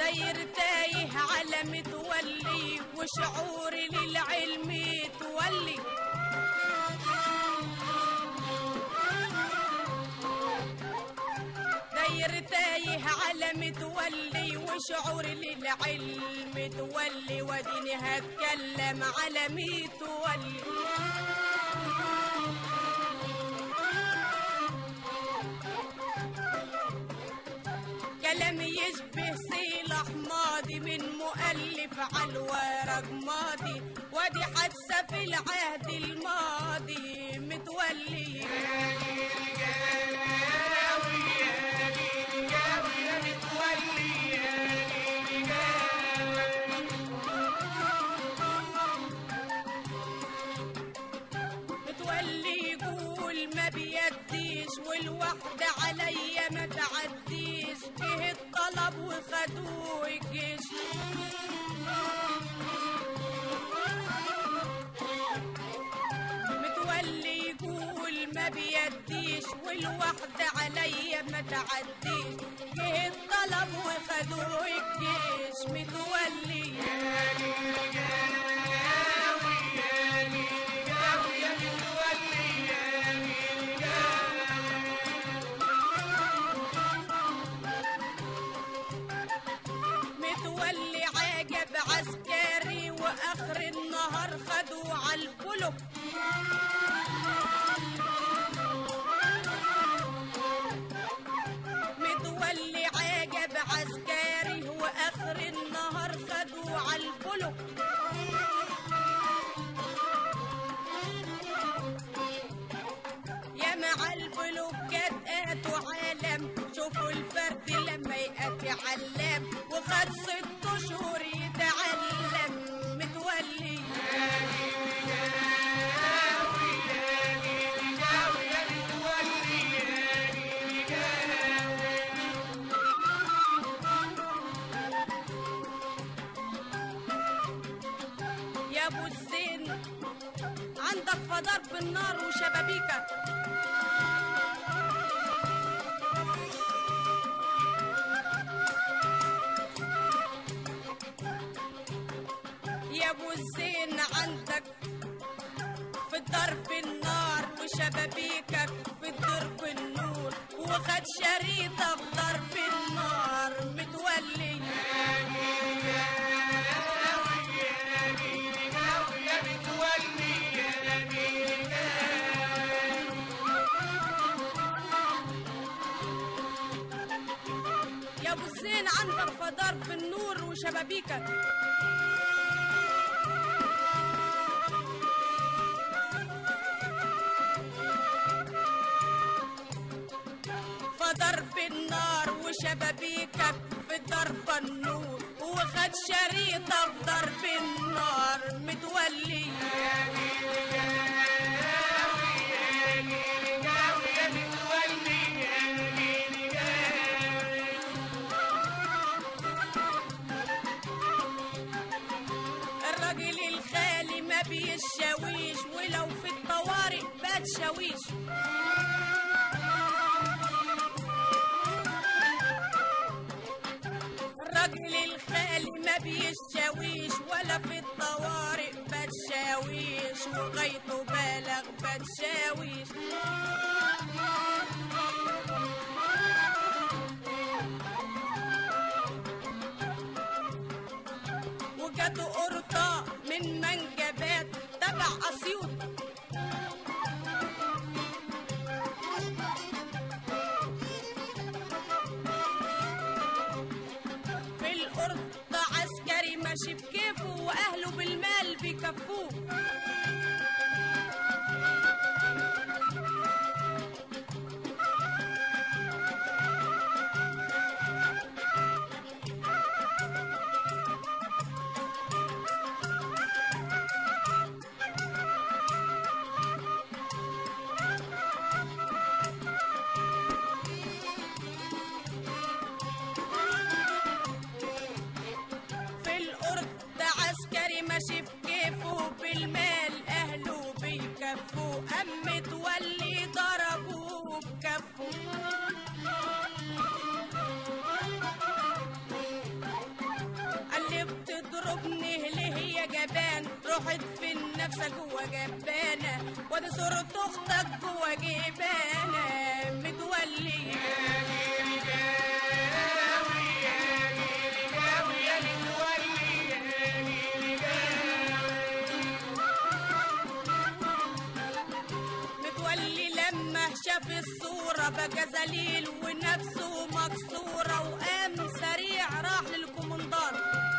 داير تايه على متولي وشعوري للعلم تولي داير تايه على متولي وشعوري للعلم تولي وديني هتكلم على متولي كلام يشبه صيلح ماضي من مؤلف على الورق ماضي ودي حادثة في العهد الماضي متولي متولي يقول ما بيديش والوحدة عليا ما تعديش جه الطلب وخدوه الجيش متولي يقول ما بيديش والوحدة عليا ما تعديش جه الطلب وخدوه الجيش متولي متولي عجب عسكري واخر النهار خدوا عالبلو متولي عجب عسكري واخر النهار خدوا عالبلو يا مع البلوكات اتوا عالم شوفوا الفرد لما يأتي علام وخد ست اشهر يتعلم متولي يا ابو الزين عندك فضار بالنار وشبابيكك يا ابو الزين عندك في ضرب النار وشبابيكك في ضرب النور وخد شريطة في ضرب النار متولي يا ابو الزين عندك في ضرب النور وشبابيكك فضرب النار وشبابيكك في ضرب النور وخد شريطة في ضرب النار متولي الراجل الخالي ما بيشاويش ولو في الطوارئ بات شاويش الراجل الخالي ما بيشاويش ولا في الطوارئ بتشاويش وغيته بالغ بتشاويش وجاته قرطة من منجبات تبع أسيوط في القرطة عسكري ماشي بكيفه وأهله بالمال بيكفوه تضربني ليه يا جبان روحت في النفس جوا جبانة وادي صورة اختك جوا جبانة متولي متولي لما شاف الصورة بقى ذليل ونفسه مكسورة وقام سريع راح للكومندان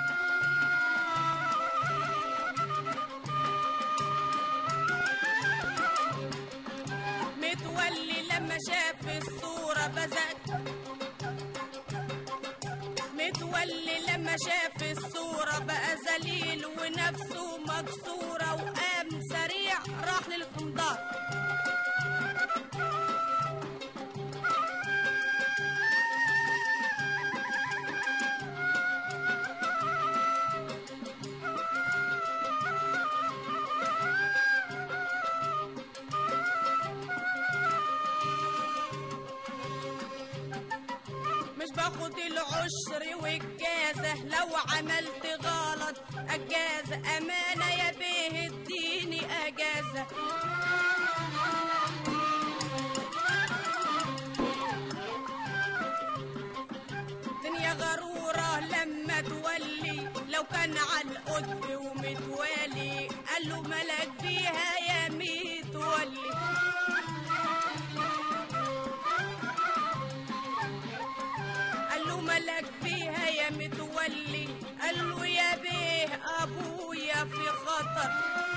متولي لما شاف الصورة بزق متولي لما شاف الصورة بقى ذليل ونفسه مكسورة وقام سريع راح للكومندان مش باخد العشر والجازة لو عملت غلط أجازة أمانة يا بيه اديني أجازة دنيا غرورة لما تولي لو كان على القطب ومتوالي قال له ملك بيها يا متولي قال له ملك بيها يا متولي قال له يا بيه ابويا في خطر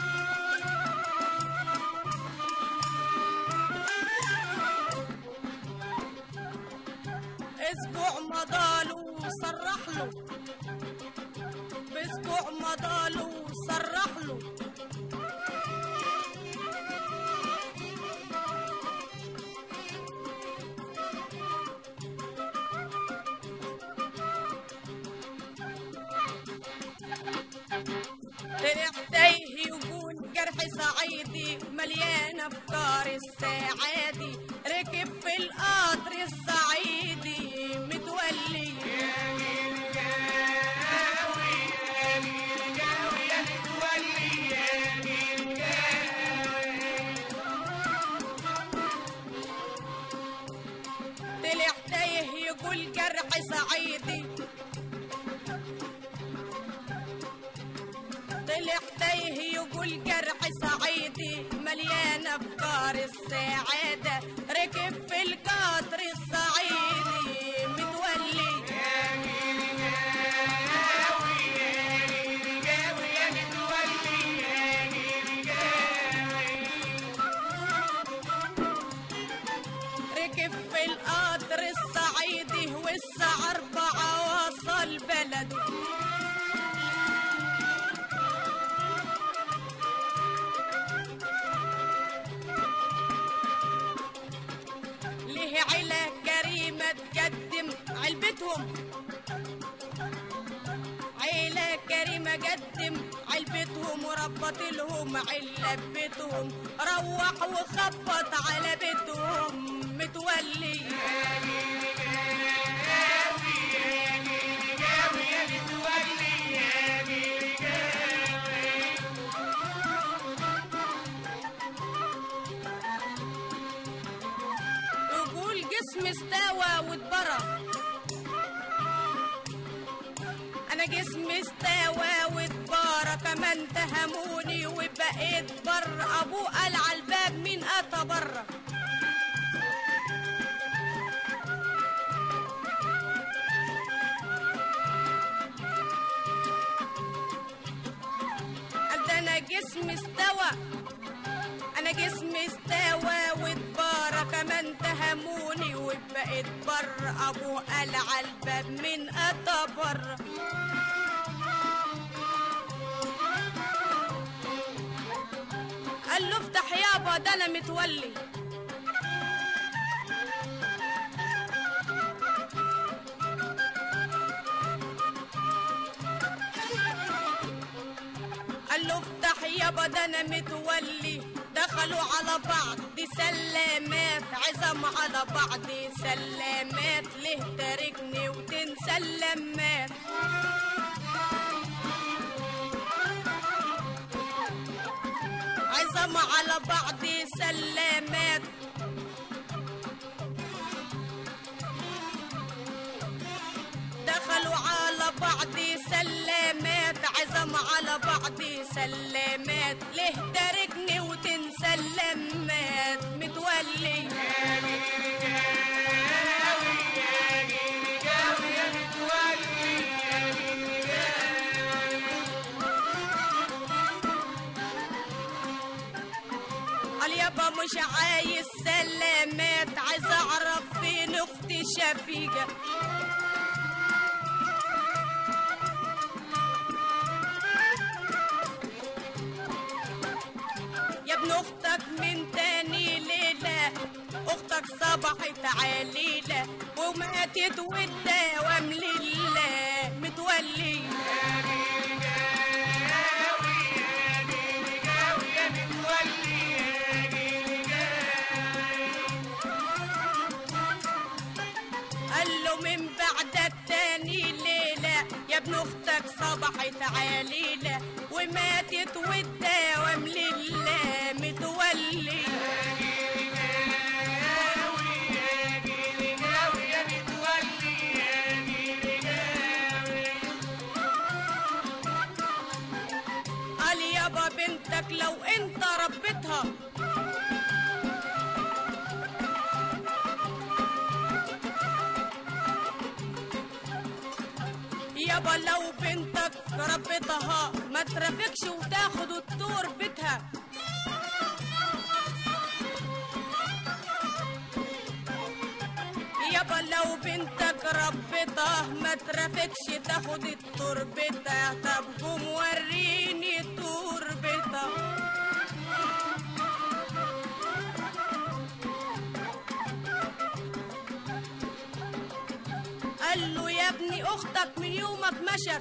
اسبوع مضاله وصرح له باسبوع مضاله وصرح له تحتيه يقول جرح صعيدي مليان افكار السعادي ركب في القطر الصعيدي متولي طلع تايه يقول جرح صعيدي طلع تايه يقول جرح صعيدي مليان افكار السعاده ركب في القطر الصعيدي متولي ركب في القطر الصعيدي والساعة أربعة وصل بلده ليه عيلة كريمة تقدم علبتهم عيلة كريمة قدم علبتهم وربط لهم علبتهم روح وخبط على بيتهم متولي يقول جسمي استوى واتبرى انا جسمي استوى واتبارى كمان تهموني وبقيت بر ابوه قال على الباب مين اتى بره قال ده انا جسمي استوى انا جسمي استوى واتبارى كمان تهموني وبقيت بر ابوه قال على الباب من اتى بره قال له افتح يابا ده انا متولي قال له افتح يابا ده انا متولي دخلوا على بعض دي سلامات عزم على بعض سلامات ليه تاركني وتنسى اللمات عزم على بعض سلامات دخلوا على بعض سلامات عزم على بعض سلامات ليه تاركني وتنسى اللمات متولي قال يابا مش عايز سلامات عايز اعرف فين اختي شفيقه يا ابن اختك من تاني ليلة اختك صبحت عليلة وماتت والدوام لله متولي قال له من بعد التاني ليلة يا ابن اختك صبحت عليلة وماتت والدوام لله متولي قال يابا بنتك لو انت ربيتها يابا لو بنتك ربيتها ما ترافقش وتاخد الدور بيتها يابا لو بنتك ربيتها ما ترافقش تاخد الدور بيتها طب قوم وريني الدور بيتها قال له يا ابني اختك من يومك مشت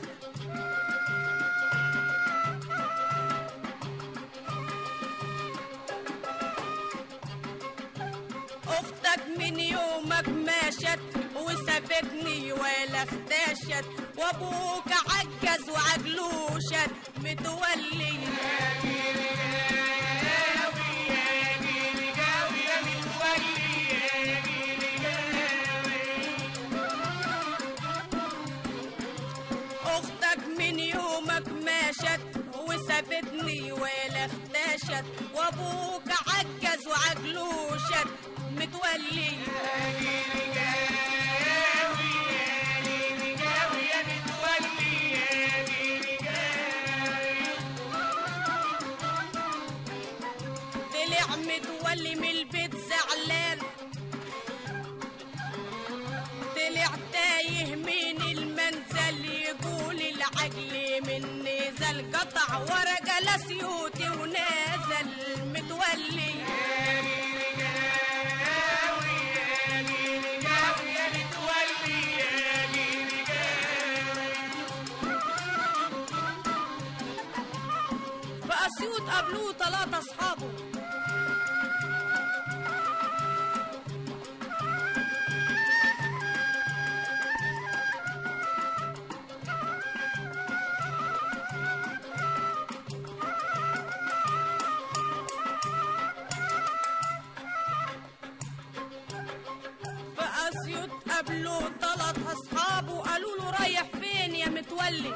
اختك من يومك مشت وسابتني ولا اختشت وابوك عجز وعجلوشت متولي اختك من يومك مشت وسابتني ولا اختشت وابوك عجز وعجلوشت متولي طلع متولي من البيت زعلان طلع تايه من المنزل يقول العجل من نزل قطع ورا جلس يوتي ونازل متولي في اسيوط قابلوه ثلاثة اصحابه في اسيوط قابلوه ثلاث اصحابه قالوا له رايح فين يا متولي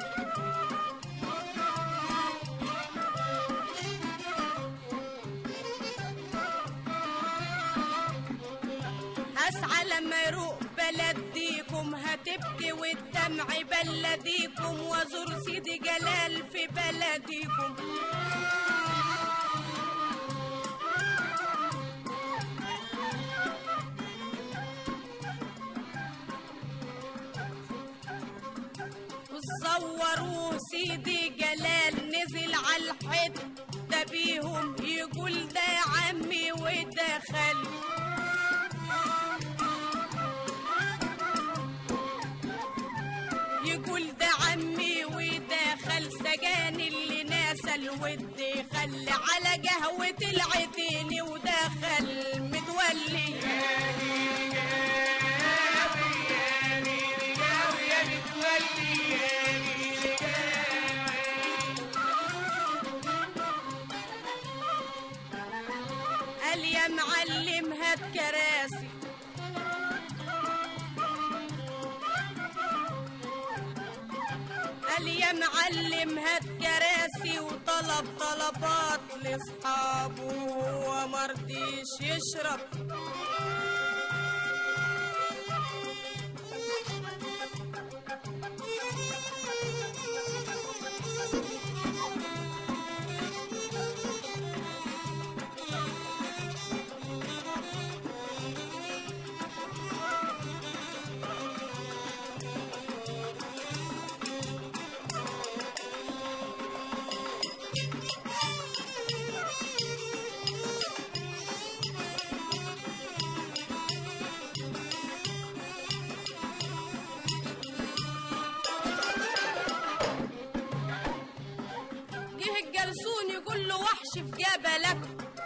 اسعى لما يروق بلديكم هتبكي والدمع بلديكم وازور سيدي جلال في بلديكم صوروه سيدي جلال نزل على الحتة بيهم يقول ده عمي ودخل يقول ده عمي ودخل سجان اللي ناسى الود خل على قهوة العتين ودخل متولي يا معلم هات كراسي قال يا معلم هات كراسي وطلب طلبات لاصحابه وهو مرضيش يشرب جه الجرسون يقول له وحش في جبلك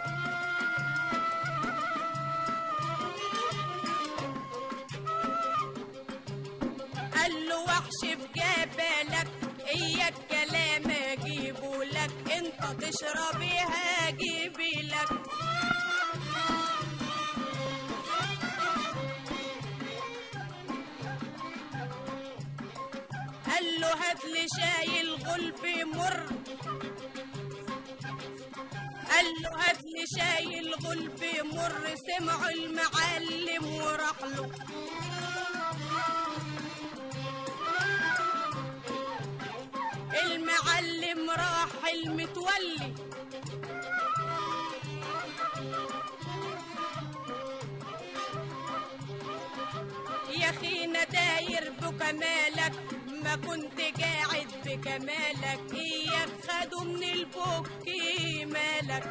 قال له وحش في جبلك اياك كلام اجيبه لك انت تشرب ايه هجيبي لك قال له هات لي شاي الغلب مر قال له هات لي شاي الغلب مر سمعوا المعلم وراح له المعلم راح المتولي يا اخينا داير بكمالك ما كنت قاعد بكمالك اياك خدوا من البوك مالك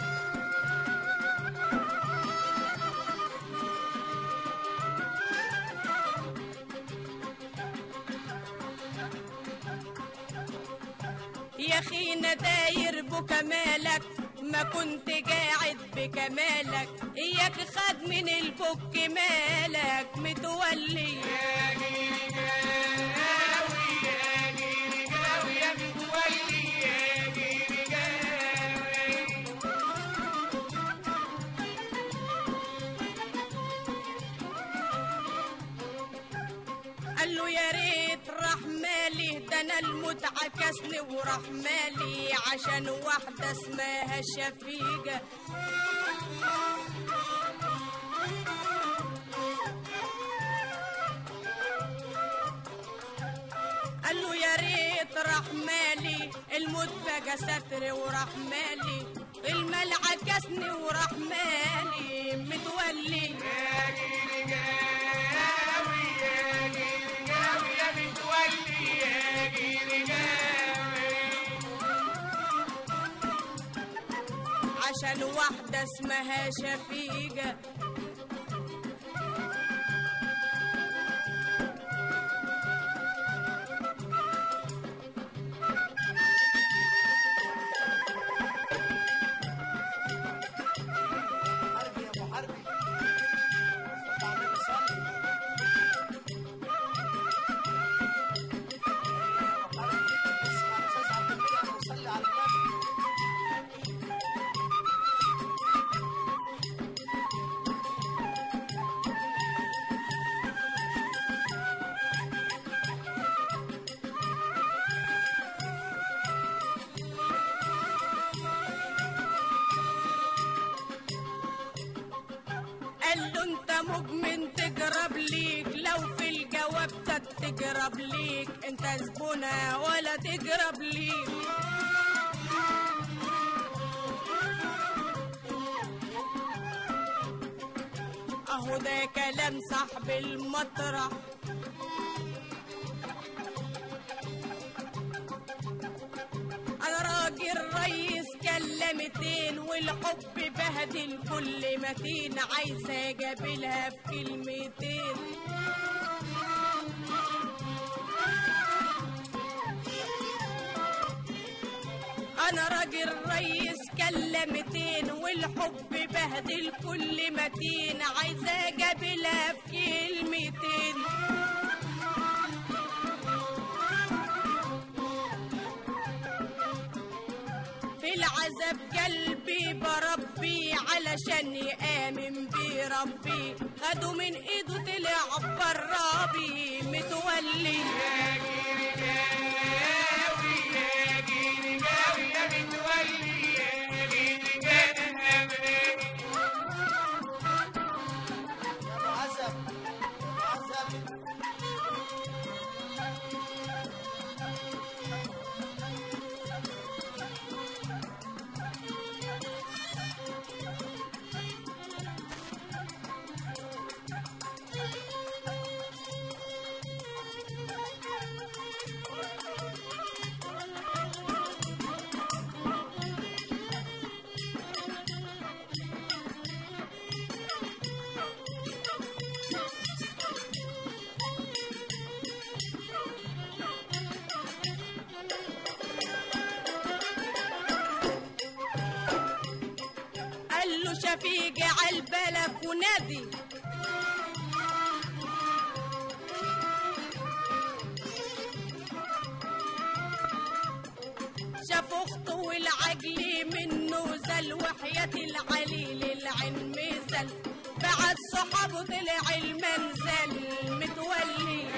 يا اخينا داير بكمالك ما كنت قاعد بكمالك اياك خد من البوك مالك متولي قال له يا ريت راح مالي ده انا المتعة كسني وراح مالي عشان واحدة اسمها شفيقة قال له يا ريت راح مالي الموت بقى ستر وراح مالي المال عكسني وراح مالي متولي عشان واحدة اسمها شفيقة حربي يا ابو حربي صلى على النبي صلي يا ابو حربي اسمع الاستاذ عبد المنعم وصلي على النبي قال له انت مؤمن تقرب ليك لو في الجواب تقرب ليك انت زبونة ولا تقرب ليك اهو ده كلام صاحب المطرح انا راجل ريس كلمتين والحب بهدل كل متين عايزه اجابلها في كلمتين انا راجل ريس كلمتين والحب بهدل كل متين عايزه اجابلها في كلمتين في العذاب قلبي بربي علشان يآمن بربي خدوا من ايده طلع برابي متولي يا معذب معذب قال له شفيق عالبلك ونادي شاف اخته والعجل منه زل وحياة العليل العين مزل بعد صحابه طلع المنزل متولي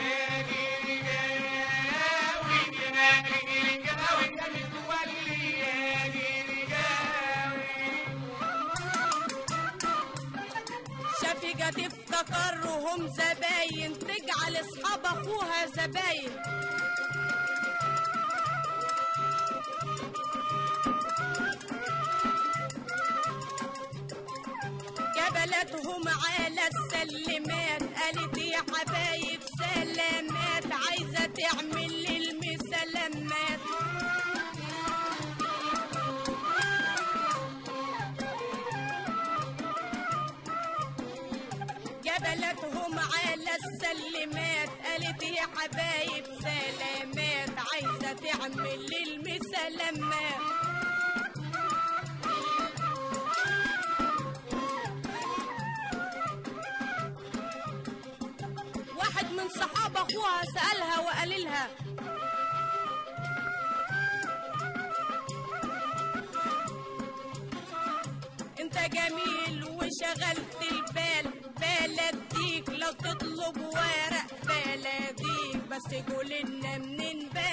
شفيقة تفتكرهم زباين تجعل اصحاب اخوها زباين جبلتهم على السلمات قالت يا حبايب سلامات عايزة تعمل للمسلمات جبلتهم على السلمات قالت يا حبايب سلامات عايزة تعمل للمسلمات واحد من صحاب اخوها سألها وقال لها انت جميل وشغلت البال بلديك لو تطلب ورق بلديك بس قول لنا منين بلديك